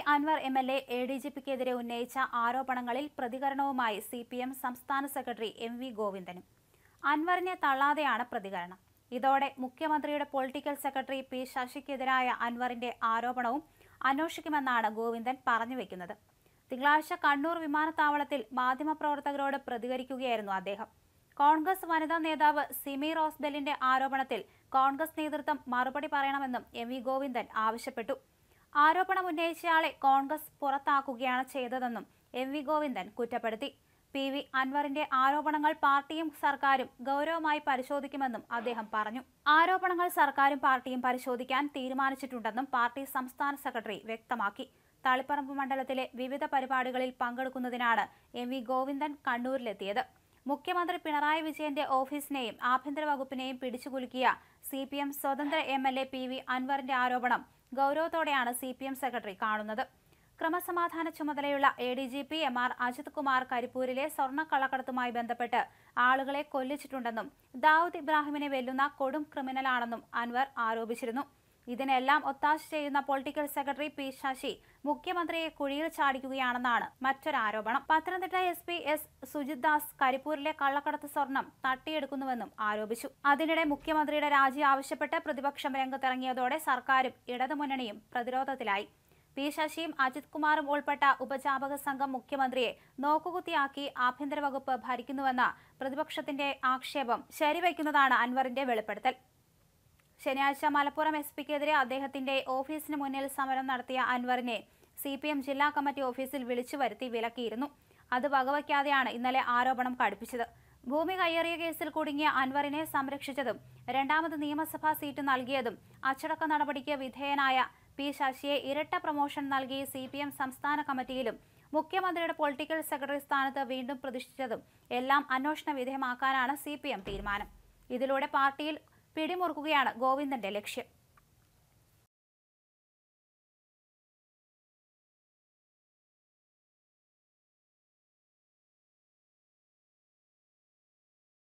Anwar M L A A D G പിക്കെതിരെ ഉന്നയിച്ച ആരോപണങ്ങളിൽ പ്രതികരണവുമായി സി പി എം സംസ്ഥാന സെക്രട്ടറി എം വി ഗോവിന്ദനും അൻവറിനെ തള്ളാതെയാണ് പ്രതികരണം ഇതോടെ മുഖ്യമന്ത്രിയുടെ പൊളിറ്റിക്കൽ സെക്രട്ടറി പി ശശിക്കെതിരായ അൻവറിന്റെ ആരോപണവും അന്വേഷിക്കുമെന്നാണ് ഗോവിന്ദൻ പറഞ്ഞുവെക്കുന്നത് തിങ്കളാഴ്ച കണ്ണൂർ വിമാനത്താവളത്തിൽ മാധ്യമപ്രവർത്തകരോട് പ്രതികരിക്കുകയായിരുന്നു അദ്ദേഹം കോൺഗ്രസ് വനിതാ നേതാവ് സിമി റോസ്ബെല്ലിന്റെ ആരോപണത്തിൽ കോൺഗ്രസ് നേതൃത്വം മറുപടി പറയണമെന്നും എം വി ഗോവിന്ദൻ ആവശ്യപ്പെട്ടു ആരോപണം ഉന്നയിച്ചയാളെ കോൺഗ്രസ് പുറത്താക്കുകയാണ് ചെയ്തതെന്നും എം വി ഗോവിന്ദൻ കുറ്റപ്പെടുത്തി പി വി അൻവറിന്റെ ആരോപണങ്ങൾ പാർട്ടിയും സർക്കാരും ഗൗരവമായി പരിശോധിക്കുമെന്നും അദ്ദേഹം പറഞ്ഞു ആരോപണങ്ങൾ സർക്കാരും പാർട്ടിയും പരിശോധിക്കാൻ തീരുമാനിച്ചിട്ടുണ്ടെന്നും പാർട്ടി സംസ്ഥാന സെക്രട്ടറി വ്യക്തമാക്കി തളിപ്പറമ്പ് മണ്ഡലത്തിലെ വിവിധ പരിപാടികളിൽ പങ്കെടുക്കുന്നതിനാണ് എം വി ഗോവിന്ദൻ കണ്ണൂരിലെത്തിയത് മുഖ്യമന്ത്രി പിണറായി വിജയന്റെ ഓഫീസിനെയും ആഭ്യന്തര വകുപ്പിനെയും പിടിച്ചുകുലുക്കിയ സി പി എം സ്വതന്ത്ര M L A P V അൻവറിന്റെ ആരോപണം ഗൗരവത്തോടെയാണ് സി പി എം സെക്രട്ടറി കാണുന്നത് ക്രമസമാധാന ചുമതലയുള്ള A D G P M R Ajith Kumar കരിപ്പൂരിലെ സ്വർണ്ണക്കള്ളക്കടത്തുമായി ബന്ധപ്പെട്ട് ആളുകളെ കൊല്ലിച്ചിട്ടുണ്ടെന്നും ദാവൂദ് ഇബ്രാഹിമിനെ വെല്ലുന്ന കൊടും ക്രിമിനലാണെന്നും അൻവർ ആരോപിച്ചിരുന്നു ഇതിനെല്ലാം ഒത്താശ ചെയ്യുന്ന പൊളിറ്റിക്കൽ സെക്രട്ടറി പി ശശി മുഖ്യമന്ത്രിയെ കുഴിയിൽ ചാടിക്കുകയാണെന്നാണ് മറ്റൊരാരോപണം Pathanamthitta S P S Sujith Das കരിപ്പൂരിലെ കള്ളക്കടത്ത് സ്വർണം തട്ടിയെടുക്കുന്നുവെന്നും ആരോപിച്ചു അതിനിടെ മുഖ്യമന്ത്രിയുടെ രാജി ആവശ്യപ്പെട്ട് പ്രതിപക്ഷം രംഗത്തിറങ്ങിയതോടെ സർക്കാരും ഇടതുമുന്നണിയും പ്രതിരോധത്തിലായി പി ശശിയും അജിത് കുമാറും ഉൾപ്പെട്ട ഉപജാപക സംഘം മുഖ്യമന്ത്രിയെ നോക്കുകുത്തിയാക്കി ആഭ്യന്തര വകുപ്പ് ഭരിക്കുന്നുവെന്ന പ്രതിപക്ഷത്തിന്റെ ആക്ഷേപം ശരിവയ്ക്കുന്നതാണ് അൻവറിന്റെ വെളിപ്പെടുത്തൽ ശനിയാഴ്ച മലപ്പുറം എസ് പിക്കെതിരെ അദ്ദേഹത്തിന്റെ ഓഫീസിന് മുന്നിൽ സമരം നടത്തിയ അൻവറിനെ സി പി എം ജില്ലാ കമ്മിറ്റി ഓഫീസിൽ വിളിച്ചു വരുത്തി വിലക്കിയിരുന്നു അത് വകവയ്ക്കാതെയാണ് ഇന്നലെ ആരോപണം കടുപ്പിച്ചത് ഭൂമി കയ്യേറിയ കേസിൽ കുടുങ്ങിയ അൻവറിനെ സംരക്ഷിച്ചതും രണ്ടാമത് നിയമസഭാ സീറ്റ് നൽകിയതും അച്ചടക്ക നടപടിക്ക് വിധേയനായ പി ശശിയെ ഇരട്ട പ്രൊമോഷൻ നൽകി സി പി എം സംസ്ഥാന കമ്മിറ്റിയിലും മുഖ്യമന്ത്രിയുടെ പൊളിറ്റിക്കൽ സെക്രട്ടറി സ്ഥാനത്ത് വീണ്ടും പ്രതിഷ്ഠിച്ചതും എല്ലാം അന്വേഷണ വിധേയമാക്കാനാണ് സി തീരുമാനം ഇതിലൂടെ പാർട്ടിയിൽ പിടിമുറുക്കുകയാണ് ഗോവിന്ദന്റെ ലക്ഷ്യം